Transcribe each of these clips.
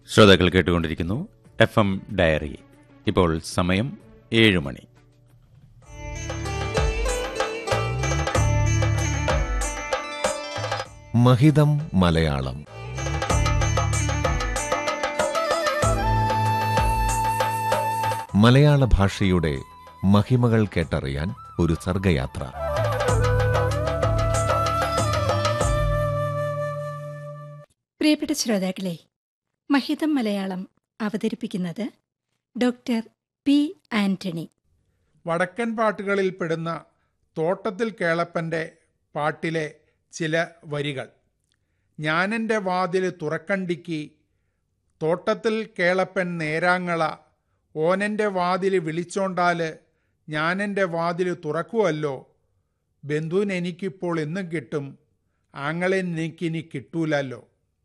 ശ്രോതാക്കൾ കേട്ടുകൊണ്ടിരിക്കുന്നു F M diary ഇപ്പോൾ സമയം ഏഴ് മണി മഹിതം മലയാളം മലയാള ഭാഷയുടെ മഹിമകൾ കേട്ടറിയാൻ ഒരു സർഗയാത്ര പ്രിയപ്പെട്ട ശ്രോതാക്കളെ മഹിതം മലയാളം അവതരിപ്പിക്കുന്നത് ഡോക്ടർ പി ആന്റണി വടക്കൻ പാട്ടുകളിൽ പെടുന്ന തോട്ടത്തിൽ കേളപ്പൻ്റെ പാട്ടിലെ ചില വരികൾ ഞാനെൻ്റെ വാതിൽ തുറക്കണ്ടിക്ക് തോട്ടത്തിൽ കേളപ്പൻ നേരാങ്ങള ഓനെൻ്റെ വാതിൽ വിളിച്ചോണ്ടാൽ ഞാനെൻ്റെ വാതിൽ തുറക്കുമല്ലോ ബന്ധുവിന് എനിക്കിപ്പോൾ എന്നും കിട്ടും ആങ്ങളെ എനിക്കിനി കിട്ടൂലല്ലോ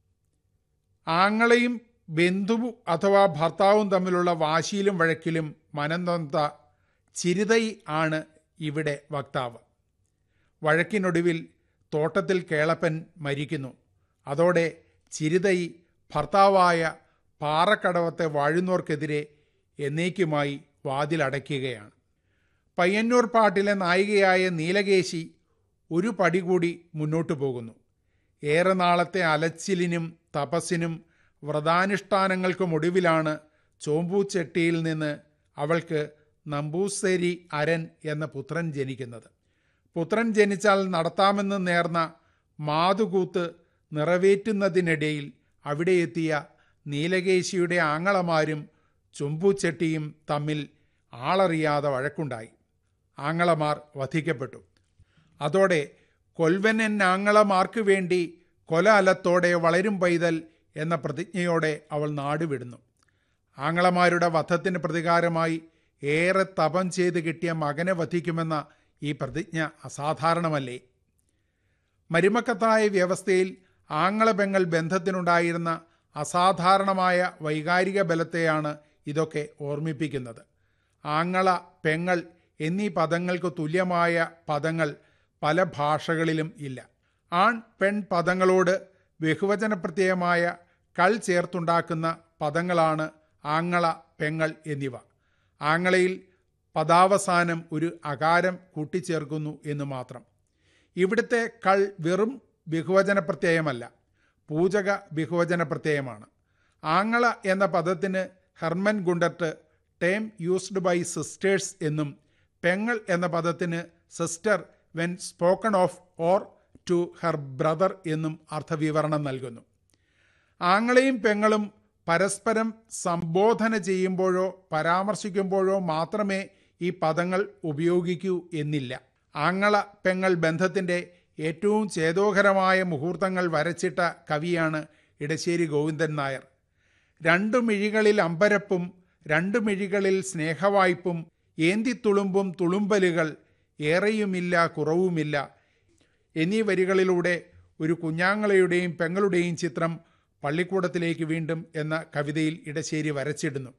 ആങ്ങളെയും ബന്ധു അഥവാ ഭർത്താവും തമ്മിലുള്ള വാശിയിലും വഴക്കിലും മനംനൊന്ത ചിരിതൈ ആണ് ഇവിടെ വക്താവ് വഴക്കിനൊടുവിൽ തോട്ടത്തിൽ കേളപ്പൻ മരിക്കുന്നു അതോടെ ചിരിതൈ ഭർത്താവായ പാറക്കടവത്തെ വാഴുന്നോർക്കെതിരെ എന്നേക്കുമായി വാതിലടയ്ക്കുകയാണ് പയ്യന്നൂർ പാട്ടിലെ നായികയായ നീലകേശി ഒരു പടി കൂടി മുന്നോട്ടു പോകുന്നു ഏറെ നാളത്തെ അലച്ചിലിനും തപസ്സിനും വ്രതാനുഷ്ഠാനങ്ങൾക്കും ഒടുവിലാണ് ചോമ്പൂച്ചെട്ടിയിൽ നിന്ന് അവൾക്ക് നമ്പൂശ്ശേരി അരൻ എന്ന പുത്രൻ ജനിക്കുന്നത് പുത്രൻ ജനിച്ചാൽ നടത്താമെന്ന് നേർന്ന മാതുകൂത്ത് നിറവേറ്റുന്നതിനിടയിൽ അവിടെ എത്തിയ നീലകേശിയുടെ ആങ്ങളമാരും ചുമ്പൂച്ചെട്ടിയും തമ്മിൽ ആളറിയാതെ വഴക്കുണ്ടായി ആങ്ങളമാർ വധിക്കപ്പെട്ടു അതോടെ കൊൽവനൻ ആങ്ങളമാർക്ക് വേണ്ടി കൊല അലത്തോടെ വളരും പൈതൽ എന്ന പ്രതിജ്ഞയോടെ അവൾ നാടുവിടുന്നു ആങ്ങളമാരുടെ വധത്തിന് പ്രതികാരമായി ഏറെ തപം ചെയ്ത് കിട്ടിയ മകനെ വധിക്കുമെന്ന ഈ പ്രതിജ്ഞ അസാധാരണമല്ലേ മരുമക്കത്തായ വ്യവസ്ഥയിൽ ആങ്ങളപെങ്ങൾ ബന്ധത്തിനുണ്ടായിരുന്ന അസാധാരണമായ വൈകാരിക ബലത്തെയാണ് ഇതൊക്കെ ഓർമ്മിപ്പിക്കുന്നത് ആങ്ങള പെങ്ങൾ എന്നീ പദങ്ങൾക്ക് തുല്യമായ പദങ്ങൾ പല ഭാഷകളിലും ഇല്ല ആൺ പെൺ പദങ്ങളോട് ബഹുവചന പ്രത്യയമായ കൾ ചേർത്തുണ്ടാക്കുന്ന പദങ്ങളാണ് ആങ്ങള പെങ്ങൾ എന്നിവ ആങ്ങളയിൽ പദാവസാനം ഒരു അകാരം കൂട്ടിച്ചേർക്കുന്നു എന്ന് മാത്രം ഇവിടുത്തെ കൾ വെറും ബഹുവചന പ്രത്യയമല്ല പൂജക ബഹുവചന പ്രത്യയമാണ് ആങ്ങള എന്ന പദത്തിന് Hermann Gundert term used by sisters എന്നും പെങ്ങൾ എന്ന പദത്തിന് sister when spoken of or to her brother എന്നും അർത്ഥവിവരണം നൽകുന്നു ആങ്ങളെയും പെങ്ങളും പരസ്പരം സംബോധന ചെയ്യുമ്പോഴോ പരാമർശിക്കുമ്പോഴോ മാത്രമേ ഈ പദങ്ങൾ ഉപയോഗിക്കൂ എന്നില്ല ആങ്ങള പെങ്ങൾ ബന്ധത്തിൻ്റെ ഏറ്റവും ചേതോഹരമായ മുഹൂർത്തങ്ങൾ വരച്ചിട്ട കവിയാണ് ഇടശ്ശേരി ഗോവിന്ദൻ നായർ രണ്ടു മിഴികളിൽ അമ്പരപ്പും രണ്ടു മിഴികളിൽ സ്നേഹവായ്പും ഏന്തിത്തുളുമ്പും തുളുമ്പലുകൾ ഏറെയുമില്ല കുറവുമില്ല എന്നീ വരികളിലൂടെ ഒരു കുഞ്ഞാങ്ങളയുടെയും പെങ്ങളുടെയും ചിത്രം പള്ളിക്കൂടത്തിലേക്ക് വീണ്ടും എന്ന കവിതയിൽ ഇടശ്ശേരി വരച്ചിടുന്നു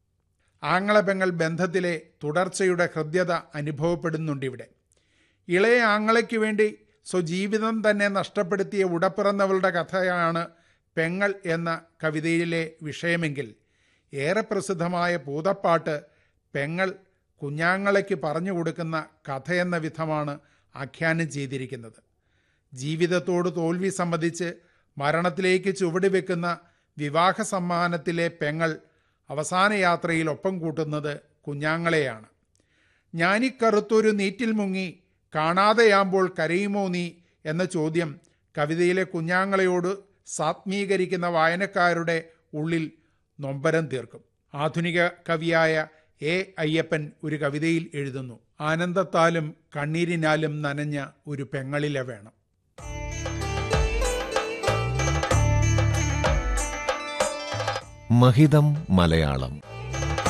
ആങ്ങള പെങ്ങൾ ബന്ധത്തിലെ തുടർച്ചയുടെ ഹൃദ്യത അനുഭവപ്പെടുന്നുണ്ടിവിടെ ഇളയ ആങ്ങളയ്ക്ക് വേണ്ടി സ്വജീവിതം തന്നെ നഷ്ടപ്പെടുത്തിയ ഉടപ്പിറന്നവളുടെ കഥയാണ് പെങ്ങൾ എന്ന കവിതയിലെ വിഷയമെങ്കിൽ ഏറെ പ്രസിദ്ധമായ പൂതപ്പാട്ട് പെങ്ങൾ കുഞ്ഞാങ്ങളയ്ക്ക് പറഞ്ഞു കൊടുക്കുന്ന കഥയെന്ന വിധമാണ് ആഖ്യാനം ചെയ്തിരിക്കുന്നത് ജീവിതത്തോട് തോൽവി സമ്മതിച്ച് മരണത്തിലേക്ക് ചുവടുവെക്കുന്ന വിവാഹ സമ്മാനത്തിലെ പെങ്ങൾ അവസാന യാത്രയിൽ ഒപ്പം കൂട്ടുന്നത് കുഞ്ഞാങ്ങളെയാണ് ഞാനിക്കറുത്തൊരു നീറ്റിൽ മുങ്ങി കാണാതെയാകുമ്പോൾ കരയുമോ നീ എന്ന ചോദ്യം കവിതയിലെ കുഞ്ഞാങ്ങളയോട് സാത്മീകരിക്കുന്ന വായനക്കാരുടെ ഉള്ളിൽ നൊമ്പരം തീർക്കും ആധുനിക കവിയായ എ അയ്യപ്പൻ ഒരു കവിതയിൽ എഴുതുന്നു ആനന്ദത്താലും കണ്ണീരിനാലും നനഞ്ഞ ഒരു പെങ്ങളിലെ വേണം മഹിതം മലയാളം